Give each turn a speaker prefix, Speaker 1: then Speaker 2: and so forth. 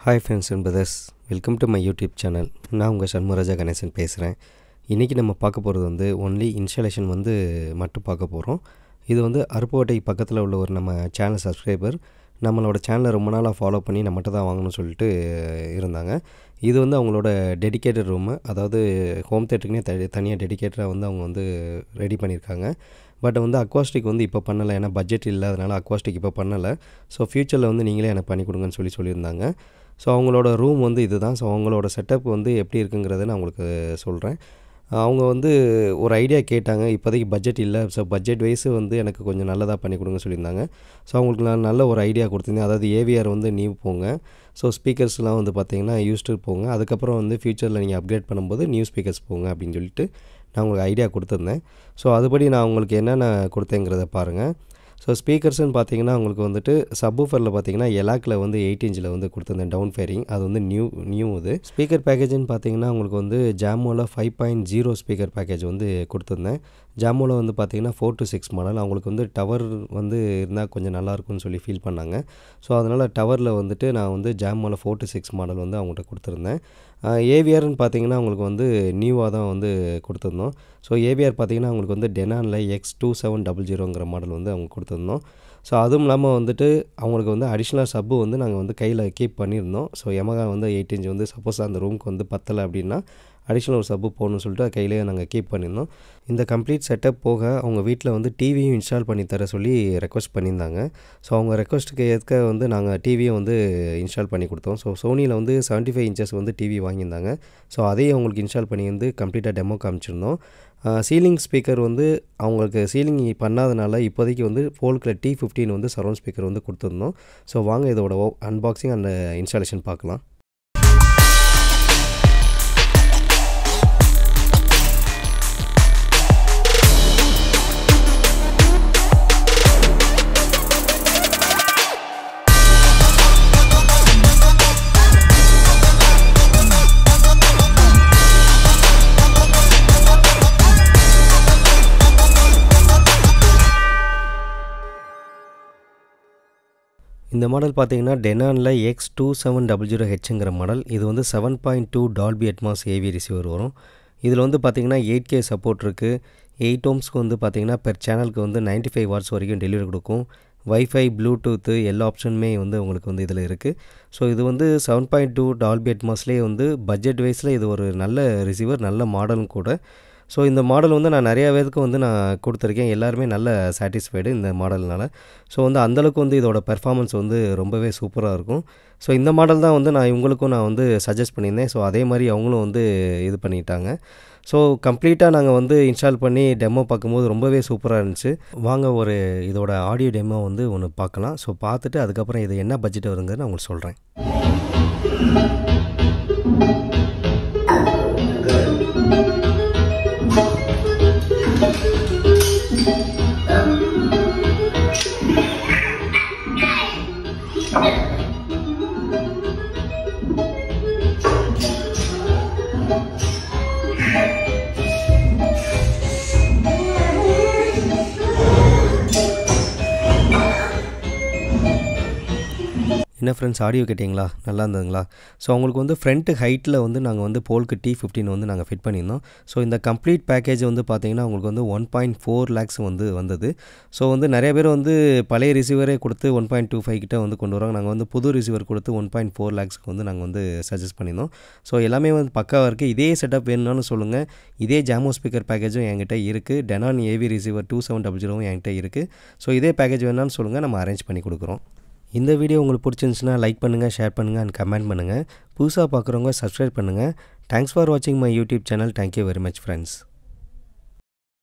Speaker 1: hi friends and brothers welcome to my YouTube channel நான் உங்கள் சண்முகராஜா கணேசன் பேசுகிறேன் இன்றைக்கி நம்ம பார்க்க போகிறது வந்து ஒன்லி இன்ஸ்டாலேஷன் வந்து மட்டும் பார்க்க போகிறோம் இது வந்து அருப்புக்கோட்டை பக்கத்தில் உள்ள ஒரு நம்ம சேனல் சப்ஸ்கிரைபர் நம்மளோட சேனலை ரொம்ப நாளாக ஃபாலோ பண்ணி நம்மகிட்ட தான் வாங்கணும்னு சொல்லிட்டு இருந்தாங்க இது வந்து அவங்களோட டெடிக்கேட்டட் ரூமு அதாவது ஹோம் தேட்டருக்குனே த தனியாக டெடிக்கேட்டடாக வந்து அவங்க வந்து ரெடி பண்ணியிருக்காங்க பட் வந்து அக்வாஸ்டிக் வந்து இப்போ பண்ணலை ஏன்னா பட்ஜெட் இல்லாதனால அக்வாஸ்டிக் இப்போ பண்ணலை ஸோ ஃப்யூச்சரில் வந்து நீங்களே எனக்கு பண்ணி கொடுங்கன்னு சொல்லி சொல்லியிருந்தாங்க ஸோ அவங்களோட ரூம் வந்து இது தான் ஸோ அவங்களோட செட்டப் வந்து எப்படி இருக்குங்கிறத நான் உங்களுக்கு சொல்கிறேன் அவங்க வந்து ஒரு ஐடியா கேட்டாங்க இப்போதைக்கு பட்ஜெட் இல்லை ஸோ பட்ஜெட் வைஸ் வந்து எனக்கு கொஞ்சம் நல்லதாக பண்ணி கொடுங்க சொல்லியிருந்தாங்க ஸோ அவங்களுக்கு நான் நல்ல ஒரு ஐடியா கொடுத்துருந்தேன் அதாவது ஏவிஆர் வந்து நியூ போங்க ஸோ ஸ்பீக்கர்ஸ்லாம் வந்து பார்த்தீங்கன்னா யூஸ்டு போங்க அதுக்கப்புறம் வந்து ஃப்யூச்சரில் நீங்கள் அப்கிரேட் பண்ணும்போது நியூ ஸ்பீக்கர்ஸ் போங்க அப்படின்னு சொல்லிட்டு நான் உங்களுக்கு ஐடியா கொடுத்துருந்தேன் ஸோ அதுபடி நான் உங்களுக்கு என்னென்ன கொடுத்தேங்கிறத பாருங்கள் ஸோ ஸ்பீக்கர்ஸ்னு பார்த்தீங்கன்னா உங்களுக்கு வந்துட்டு சப்வூஃபரில் பார்த்தீங்கன்னா எலாக்கில் வந்து எயிட் இன்ச்சில் வந்து கொடுத்துருந்தேன் டவுன் ஃபேரிங் அது வந்து நியூ நியூ இது ஸ்பீக்கர் பேக்கேஜ்னு பார்த்தீங்கன்னா உங்களுக்கு வந்து ஜாமோவில் five point zero speaker package வந்து கொடுத்துருந்தேன் ஜாமோவில் வந்து பார்த்தீங்கன்னா ஃபோர் டு சிக்ஸ் மாடல் அவங்களுக்கு வந்து டவர் வந்து இருந்தால் கொஞ்சம் நல்லாயிருக்கும்னு சொல்லி ஃபீல் பண்ணாங்க ஸோ அதனால் டவரில் வந்துட்டு நான் வந்து ஜாமோவில் ஃபோர் டு சிக்ஸ் மாடல் வந்து அவங்கள்ட்ட கொடுத்துருந்தேன் ஏவிஆர்னு பார்த்தீங்கன்னா அவங்களுக்கு வந்து நியூவாக தான் வந்து கொடுத்துருந்தோம் ஸோ ஏவிஆர் பார்த்தீங்கன்னா அவங்களுக்கு வந்து டெனானில் எக்ஸ் டூ செவன் டபுள் ஜீரோங்கிற மாடல் வந்து அவங்க கொடுத்துருந்தோம் ஸோ அதுவும் இல்லாமல் வந்துட்டு அவங்களுக்கு வந்து அடிஷ்னல் சப்பு வந்து நாங்கள் வந்து கையில் கீப் பண்ணியிருந்தோம் ஸோ எமகா வந்து எயிட் இன்ச் வந்து சப்போஸ் அந்த ரூமுக்கு வந்து பத்தலை அப்படின்னா அடிஷ்னல் ஒரு சப்பு போகணும்னு சொல்லிட்டு கையிலே நாங்கள் கீப் பண்ணியிருந்தோம் இந்த கம்ப்ளீட் செட்டப் போக அவங்க வீட்டில் வந்து டிவியும் இன்ஸ்டால் பண்ணி தர சொல்லி ரெக்வஸ்ட் பண்ணியிருந்தாங்க ஸோ அவங்க ரெக்வஸ்ட்டுக்கு ஏற்க வந்து நாங்கள் டிவியும் வந்து இன்ஸ்டால் பண்ணி கொடுத்தோம் ஸோ சோனியில் வந்து செவன்ட்டி ஃபைவ் இன்ச்சஸ் வந்து டிவி வாங்கியிருந்தாங்க ஸோ அதையும் அவங்களுக்கு இன்ஸ்டால் பண்ணி வந்து கம்ப்ளீட்டாக டெமோ காமிச்சிருந்தோம் சீலிங் ஸ்பீக்கர் வந்து அவங்களுக்கு சீலிங் பண்ணாதனால இப்போதைக்கு வந்து ஃபோல்கில் டி ஃபிஃப்டீன் வந்து சரௌண்ட் ஸ்பீக்கர் வந்து கொடுத்துருந்தோம் ஸோ வாங்க இதோட அன்பாக்சிங் அண்ட் இன்ஸ்டாலேஷன் பார்க்கலாம் இந்த மாடல் பார்த்தீங்கன்னா டெனானில் X two seven double zero ஹெச்ங்கிற மாடல் இது வந்து seven point two Dolby Atmos AV receiver வரும் இதில் வந்து பார்த்திங்கன்னா எயிட் கே சப்போர்ட் இருக்குது எயிட் ஓம்ஸ்க்கு வந்து பார்த்திங்கன்னா பெர் சேனலுக்கு வந்து நைன்ட்டி ஃபைவ் வாட்ஸ் வரைக்கும் டெலிவரி கொடுக்கும் வைஃபை ப்ளூடூத்து எல்லா ஆப்ஷனுமே வந்து உங்களுக்கு வந்து இதில் இருக்குது ஸோ இது வந்து செவன் பாயிண்ட் டூ டால்பி அட்மாஸ்லேயே வந்து பட்ஜெட் வைஸில் இது ஒரு நல்ல ரிசீவர் நல்ல மாடலும் கூட ஸோ இந்த மாடல் வந்து நான் நிறையா பேருக்கு வந்து நான் கொடுத்துருக்கேன் எல்லாருமே நல்ல சாட்டிஸ்ஃபைடு இந்த மாடல்னால் ஸோ வந்து அந்தளவுக்கு வந்து இதோட பெர்ஃபார்மன்ஸ் வந்து ரொம்பவே சூப்பராக இருக்கும் ஸோ இந்த மாடல் தான் வந்து நான் இவங்களுக்கும் நான் வந்து சஜஸ்ட் பண்ணியிருந்தேன் ஸோ அதே மாதிரி அவங்களும் வந்து இது பண்ணிட்டாங்க ஸோ கம்ப்ளீட்டாக நாங்கள் வந்து இன்ஸ்டால் பண்ணி டெமோ பார்க்கும்போது ரொம்பவே சூப்பராக இருந்துச்சு வாங்க ஒரு இதோட ஆடியோ டெமோ வந்து ஒன்று பார்க்கலாம் ஸோ பார்த்துட்டு அதுக்கப்புறம் இது என்ன பட்ஜெட் வருங்கிறது நான் உங்களுக்கு சொல்கிறேன் என்ன ஃப்ரெண்ட்ஸ் ஆடியோ கேட்டிங்களா நல்லா இருந்ததுங்களா ஸோ அவங்களுக்கு வந்து ஃப்ரண்ட் ஹைட்டில் வந்து நாங்கள் வந்து போல்க்கு டி ஃபிஃப்டின் வந்து நாங்கள் ஃபிட் பண்ணியிருந்தோம் ஸோ இந்த கம்ப்ளீட் பேக்கேஜ் வந்து பார்த்திங்கன்னா உங்களுக்கு வந்து ஒன் பாயிண்ட் ஃபோர் லேக்ஸ் வந்து வந்தது ஸோ வந்து நிறைய பேர் வந்து பழைய ரிசீவரே கொடுத்து ஒன் பாயிண்ட் டூ ஃபைவ் கிட்ட வந்து கொண்டு வராங்க நாங்கள் வந்து புது ரிசீவர் கொடுத்து ஒன் பாயிண்ட் ஃபோர் லேக்ஸ்க்கு வந்து நாங்கள் வந்து சஜஸ்ட் பண்ணியிருந்தோம் ஸோ எல்லாமே வந்து பக்காவாக இருக்குது இதே செட்டப் வேணும்னு சொல்லுங்கள் இதே ஜாமோ ஸ்பீக்கர் பேக்கேஜும் என்கிட்ட இருக்குது Denon AV receiver two seven double ஜீரோவும் என்கிட்ட இருக்குது ஸோ இதே பேக்கேஜ் வேணான்னு சொல்லுங்கள் நம்ம அரேஞ்ச் பண்ணி கொடுக்குறோம் இந்த வீடியோ உங்களுக்கு பிடிச்சிருந்துச்சுன்னா லைக் பண்ணுங்கள் ஷேர் பண்ணுங்கள் அண்ட் கமெண்ட் பண்ணுங்கள் புதுசாக பார்க்குறவங்க சப்ஸ்கிரைப் பண்ணுங்கள் தேங்க்ஸ் ஃபார் வாட்சிங் my YouTube channel thank you very much friends